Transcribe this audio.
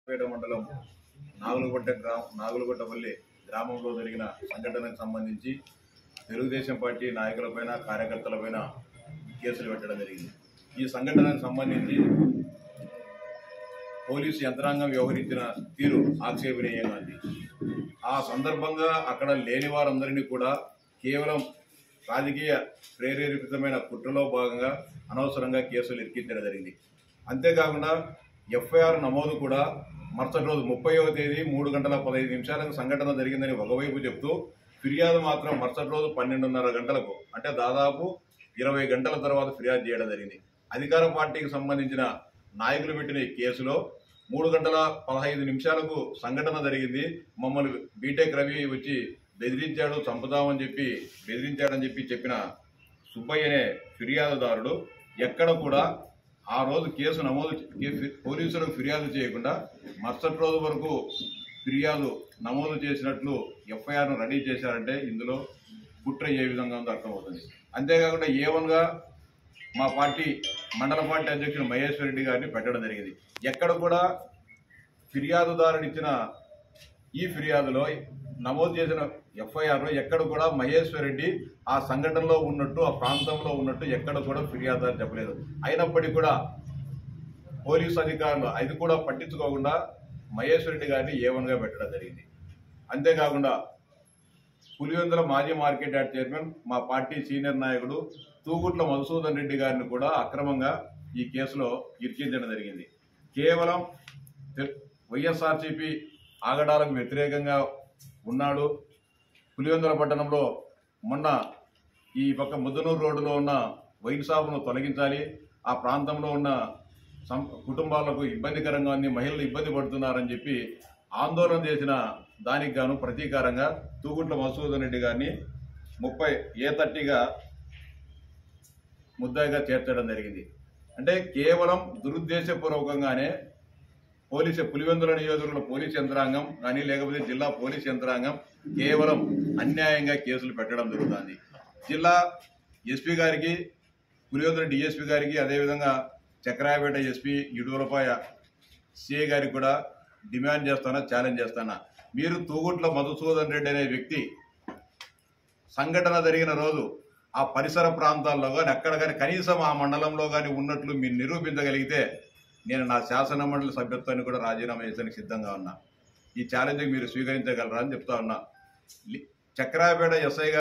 పేట మండలం నాగులగుట్ట గ్రామ నాగులగుట్టపల్లి గ్రామంలో జరిగిన సంఘటనకు సంబంధించి తెలుగుదేశం పార్టీ నాయకులపైన కార్యకర్తలపైన కేసులు పెట్టడం జరిగింది ఈ సంఘటనకు సంబంధించి పోలీసు యంత్రాంగం వ్యవహరించిన తీరు ఆక్షేపణీయంగా ఉంది ఆ సందర్భంగా అక్కడ లేని వారందరినీ కూడా కేవలం రాజకీయ ప్రేరేపితమైన కుట్రలో భాగంగా అనవసరంగా కేసులు ఇరికించడం జరిగింది అంతేకాకుండా ఎఫ్ఐఆర్ నమోదు కూడా మరుసటి రోజు ముప్పైవ తేదీ మూడు గంటల పదహైదు నిమిషాలకు సంఘటన జరిగిందని ఒకవైపు చెప్తూ ఫిర్యాదు మాత్రం మరుసటి రోజు పన్నెండున్నర గంటలకు అంటే దాదాపు ఇరవై గంటల తర్వాత ఫిర్యాదు చేయడం జరిగింది అధికార పార్టీకి సంబంధించిన నాయకులు పెట్టిన ఈ కేసులో మూడు గంటల పదహైదు నిమిషాలకు సంఘటన జరిగింది మమ్మల్ని బీటెక్ రవి వచ్చి బెదిరించాడు చంపుతామని చెప్పి బెదిరించాడని చెప్పి చెప్పిన సుబ్బయ్య అనే ఫిర్యాదుదారుడు ఎక్కడ కూడా ఆ రోజు కేసు నమోదు చే- పోలీసులకు ఫిర్యాదు చేయకుండా మరుసటి రోజు వరకు ఫిర్యాదు నమోదు చేసినట్లు ఎఫ్ఐఆర్ను రెడీ చేశారంటే ఇందులో కుట్ర ఏ విధంగా ఉందో అర్థమవుతుంది అంతేకాకుండా ఏ వన్గా మా పార్టీ మండల పార్టీ అధ్యక్షుడు మహేశ్వర్ రెడ్డి గారిని పెట్టడం జరిగింది ఎక్కడ కూడా ఫిర్యాదుదారుడు ఇచ్చిన ఈ ఫిర్యాదులో నమోదు చేసిన ఎఫ్ఐఆర్లో ఎక్కడ కూడా మహేశ్వర్ రెడ్డి ఆ సంఘటనలో ఉన్నట్టు ఆ ప్రాంతంలో ఉన్నట్టు ఎక్కడ కూడా ఫిర్యాదు చెప్పలేదు అయినప్పటికీ కూడా పోలీసు అధికారులు అది కూడా పట్టించుకోకుండా మహేశ్వర్ రెడ్డి గారిని ఏవన్గా పెట్టడం జరిగింది అంతేకాకుండా పులివెందుల మాజీ మార్కెట్ యార్డ్ చైర్మన్ మా పార్టీ సీనియర్ నాయకుడు తూగుట్ల మధుసూదన్ రెడ్డి గారిని కూడా అక్రమంగా ఈ కేసులో ఇరికించడం జరిగింది కేవలం తె- వైఎస్ఆర్సీపీ ఆగడాలకు వ్యతిరేకంగా ఉన్నాడు పులివెందుల పట్టణంలో మొన్న ఈ పక్క ముద్దనూరు రోడ్డులో ఉన్న వైన్ షాపును తొలగించాలి ఆ ప్రాంతంలో ఉన్న సం- కుటుంబాలకు ఇబ్బందికరంగా ఉంది మహిళలు ఇబ్బంది పడుతున్నారని చెప్పి ఆందోళన చేసిన దానికి గాను ప్రతీకారంగా తూగుంట్ల మధుసూదన్ రెడ్డి గారిని ముప్పై ఏ థర్టీగా ముద్దాయిగా చేర్చడం జరిగింది అంటే కేవలం దురుద్దేశపూర్వకంగానే పోలీసు పులివెందుల నియోజకవర్గంలో పోలీస్ యంత్రాంగం కానీ లేకపోతే జిల్లా పోలీస్ యంత్రాంగం కేవలం అన్యాయంగా కేసులు పెట్టడం జరుగుతుంది జిల్లా ఎస్పీ గారికి పులివెందుల డిఎస్పీ గారికి అదేవిధంగా చక్రాయపేట ఎస్పీ ఇడుగులపాయ సిఐ గారికి కూడా డిమాండ్ చేస్తానా ఛాలెంజ్ చేస్తానా మీరు తూగుట్ల మధుసూదన్ రెడ్డి అనే వ్యక్తి సంఘటన జరిగిన రోజు ఆ పరిసర ప్రాంతాల్లో కానీ అక్కడ కానీ కనీసం ఆ మండలంలో కానీ ఉన్నట్లు మీరు నిరూపించగలిగితే నేను నా శాసన మండలి సభ్యత్వాన్ని కూడా రాజీనామా చేసేందుకు సిద్ధంగా ఉన్నా ఈ ఛాలెంజ్ మీరు స్వీకరించగలరా అని చెప్తా ఉన్నా లి- చక్రాపేట ఎస్ఐ గారు